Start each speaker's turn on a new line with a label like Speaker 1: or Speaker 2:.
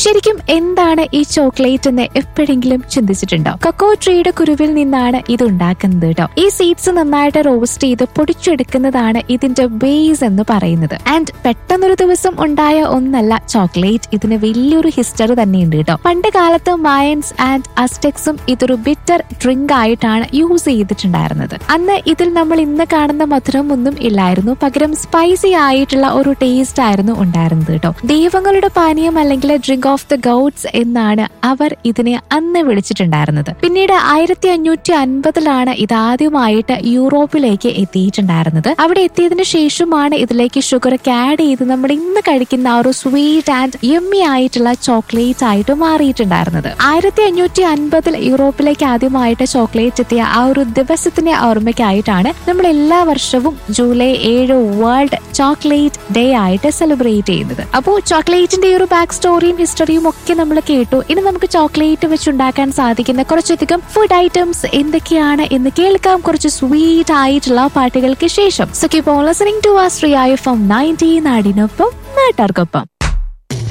Speaker 1: ശരിക്കും എന്താണ് ഈ ചോക്ലേറ്റ് എന്ന് എപ്പോഴെങ്കിലും ചിന്തിച്ചിട്ടുണ്ടോ കൊക്കോ ട്രീയുടെ കുരുവിൽ നിന്നാണ് ഇത് ഉണ്ടാക്കുന്നത് കേട്ടോ ഈ സീഡ്സ് നന്നായിട്ട് റോസ്റ്റ് ചെയ്ത് പൊടിച്ചെടുക്കുന്നതാണ് ഇതിന്റെ ബേസ് എന്ന് പറയുന്നത് ആൻഡ് പെട്ടെന്നൊരു ദിവസം ഉണ്ടായ ഒന്നല്ല ചോക്ലേറ്റ് ഇതിന് വലിയൊരു ഹിസ്റ്ററി തന്നെയുണ്ട് കേട്ടോ പണ്ട് കാലത്ത് മയൻസ് ആൻഡ് അസ്റ്റെക്സും ഇതൊരു ബിറ്റർ ഡ്രിങ്ക് ആയിട്ടാണ് യൂസ് ചെയ്തിട്ടുണ്ടായിരുന്നത് അന്ന് ഇതിൽ നമ്മൾ ഇന്ന് കാണുന്ന മധുരം ഒന്നും ഇല്ലായിരുന്നു പകരം സ്പൈസി ആയിട്ടുള്ള ഒരു ടേസ്റ്റ് ആയിരുന്നു ഉണ്ടായിരുന്നത് കേട്ടോ ദൈവങ്ങളുടെ പാനീയം അല്ലെങ്കിൽ ഡ്രിങ്ക് ഓഫ് ദ ഗൗഡ്സ് എന്നാണ് അവർ ഇതിനെ അന്ന് വിളിച്ചിട്ടുണ്ടായിരുന്നത് പിന്നീട് ആയിരത്തി അഞ്ഞൂറ്റി അൻപതിലാണ് ഇതാദ്യമായിട്ട് യൂറോപ്പിലേക്ക് എത്തിയിട്ടുണ്ടായിരുന്നത് അവിടെ എത്തിയതിനു ശേഷമാണ് ഇതിലേക്ക് ഷുഗർ ഒക്കെ ആഡ് ചെയ്ത് നമ്മൾ ഇന്ന് കഴിക്കുന്ന ആ ഒരു സ്വീറ്റ് ആൻഡ് യമ്മി ആയിട്ടുള്ള ചോക്ലേറ്റ് ആയിട്ട് മാറിയിട്ടുണ്ടായിരുന്നത് ആയിരത്തി അഞ്ഞൂറ്റി അൻപതിൽ യൂറോപ്പിലേക്ക് ആദ്യമായിട്ട് ചോക്ലേറ്റ് എത്തിയ ആ ഒരു ദിവസത്തിന്റെ ഓർമ്മയ്ക്കായിട്ടാണ് നമ്മൾ എല്ലാ വർഷവും ജൂലൈ ഏഴ് വേൾഡ് ചോക്ലേറ്റ് ഡേ ആയിട്ട് സെലിബ്രേറ്റ് ചെയ്യുന്നത് അപ്പോൾ ചോക്ലേറ്റിന്റെ ഈ ഒരു ബാക്ക് സ്റ്റോറിയും ഹിസ്റ്ററിയും ഒക്കെ നമ്മൾ കേട്ടു ഇനി നമുക്ക് ചോക്ലേറ്റ് വെച്ചുണ്ടാക്കാൻ സാധിക്കുന്ന കുറച്ചധികം ഫുഡ് ഐറ്റംസ് എന്തൊക്കെയാണ് എന്ന് കേൾക്കാം കുറച്ച് സ്വീറ്റ് ആയിട്ടുള്ള പാട്ടുകൾക്ക് ശേഷം so keep on listening to ആ ശ്രീ ഐ ഫ്രം നയൻറ്റീൻ നാടിനൊപ്പം നാട്ടാർക്കൊപ്പം